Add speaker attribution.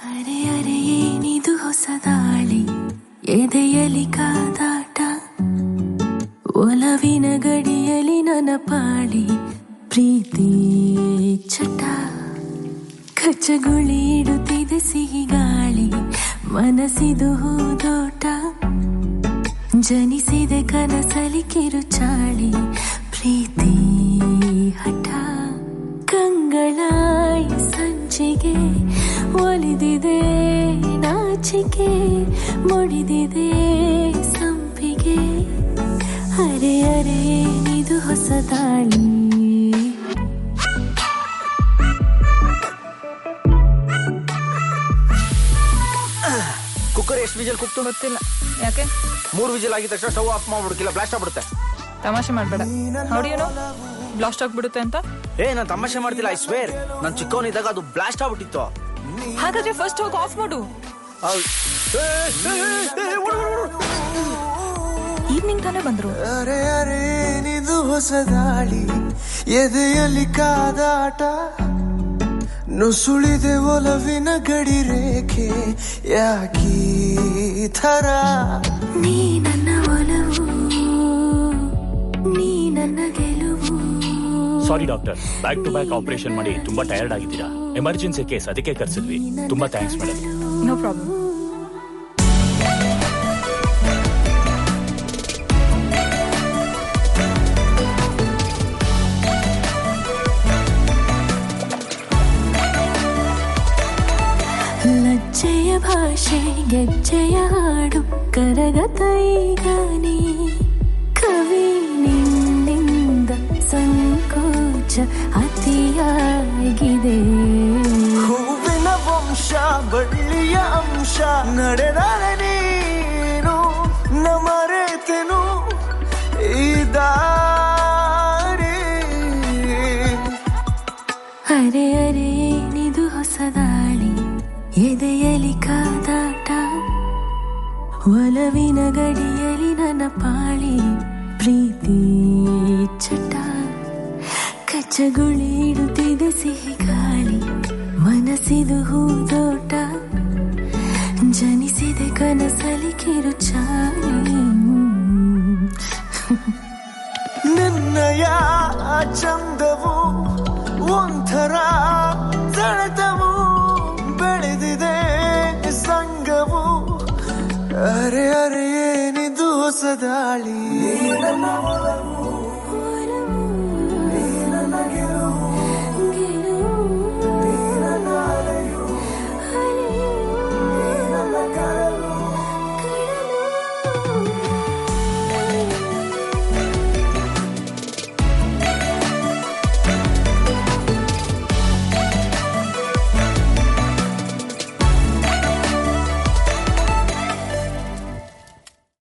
Speaker 1: ಅರೆ ಅರೆ ಏನಿದು ಹೊಸ ದಾಳಿ ಎದೆಯಲಿ ಕಾದಾಟ ಒಲವಿನ ಗಡಿಯಲಿ ನನ್ನ ಪಾಳಿ ಪ್ರೀತಿ ಚಟ ಕಚ್ಚಗುಳಿ ಇಡುತ್ತಿದೆ ಸಿಹಿ ಗಾಳಿ ಮನಸ್ಸಿದು ಹೂದೋಟ ಜನಿಸಿದೆ ಕನಸಲಿ ಕಿರುಚಾಳಿ ಪ್ರೀತಿ ಹಠ ಕಂಗಳಾಯಿ ಸಂಚಿಗೆ ಒಲಿದಿದೆ ನಾಚಿಕೆ ಮುಡಿದಿದೆ ಸಂಪಿಗೆ ಅರೆ ಅರೆ ಏನಿದು ಹೊಸ ದಾಳಿ
Speaker 2: ಕುಕ್ಕರ್ ಎಷ್ಟು ವಿಜಲ್ ಕುಕ್ತು
Speaker 3: ಗೊತ್ತಿಲ್ಲ ಯಾಕೆ
Speaker 2: ಮೂರು ವಿಜಲ್ ಆಗಿದ ತಕ್ಷಣ ಸ್ಟವ್ ಆಫ್ ಮಾಡ್ಬಿಡ್ಕಿಲ್ಲ ಬ್ಲಾಸ್ಟ್ ಆಗ್ಬಿಡುತ್ತೆ
Speaker 3: ತಮಾಷೆ ಮಾಡ್ಬೇಡ ಹೌಡಿಯೇನೋ ಬ್ಲಾಸ್ಟ್ ಆಗ್ಬಿಡುತ್ತೆ ಅಂತ
Speaker 2: ಏ ನಾನು ತಮಾಷೆ ಮಾಡ್ತಿಲ್ಲ ಐ ಸ್ವೇರ್ ನಾನು ಚಿಕ್ಕವನಿದ್ದಾಗ ಅದು ಬ್ಲಾಸ್ಟ್ ಆಗ್ಬಿಟ್ಟಿತ್ತು
Speaker 3: ಹಾಗಾದ್ರೆ ಫಸ್ಟ್ ಹೋಗಿ ಆಫ್ ಮಾಡು
Speaker 2: ಹೌದ್. ಏ, ಏ, ಏ, ಏ, ಓಡು, ಓಡು, ಓಡು.
Speaker 3: ಈವ್ನಿಂಗ್ ತಾನೇ ಬಂದ್ರು
Speaker 4: ಅರೆ ಅರೆ ಏನಿದು ಹೊಸ ದಾಳಿ ಎದೆಯಲ್ಲಿ ಕಾದಾಟ ನುಸುಳಿದೆ ಒಲವಿನ ಗಡಿ ರೇಖೆ ಯಾಕೀ ಥರ
Speaker 1: ನೀ ನನ್ನ ಒಲವು ನೀ ನನ್ನ ಗೆಲುವು
Speaker 5: sorry doctor back to back operation ಮಾಡಿ ತುಂಬಾ ಟಯರ್ಡ್ ಆಗಿದ್ದೀರಾ ಎಮರ್ಜೆನ್ಸಿ ಕೇಸ್ ಅದಕ್ಕೆ ಕರ್ಸಿದ್ವಿ ತುಂಬಾ ಥ್ಯಾಂಕ್ಸ್ ಮೇಡಮ್
Speaker 3: ನೋ ಪ್ರಾಬ್ಲಮ್
Speaker 1: ಲಜ್ಜೆಯ ಭಾಷೆ ಗೆಜ್ಜೆಯ ಹಾಡು ಕರಗತ ಈಗ ನೀ ಕವಿ ನಿನ್ನಿಂದ ಸಂಕೋಚ ಅತಿಯಾಗಿದೆ
Speaker 4: ಹೂವಿನ ವಂಶ ಬಳ್ಳಿಯ ಅಂಶ ನಡೆದಾಳೆ ನೀನು ನಮರೆತೆನು ಈ ದಾರಿ
Speaker 1: ಅರೆ ಅರೆ ಏನಿದು ಹೊಸ ದಾಳಿ ಎದೆಯಲಿ ಕಾದಾಟ ಒಲವಿನ ಗಡಿಯಲಿ ನನ್ನ ಪಾಳಿ ಪ್ರೀತಿ ಚಟ ಕಚ್ಚಗುಳಿ ಇಡುತ್ತಿದೆ ಸಿಹಿ ಗಾಳಿ ಮನಸ್ಸಿದು ಹೂದೋಟ ಜನಿಸಿದೆ ಕನಸಲಿ ಕಿರುಚಾಳಿ
Speaker 4: ನಿನ್ನಯ ಚಂದವು ಒಂಥರ ಸೆಳೆತವು ಬೆಳೆದಿದೆ ಸಂಗವು ಅರೆ ಅರೆ ಏನಿದು ಹೊಸ ದಾಳಿ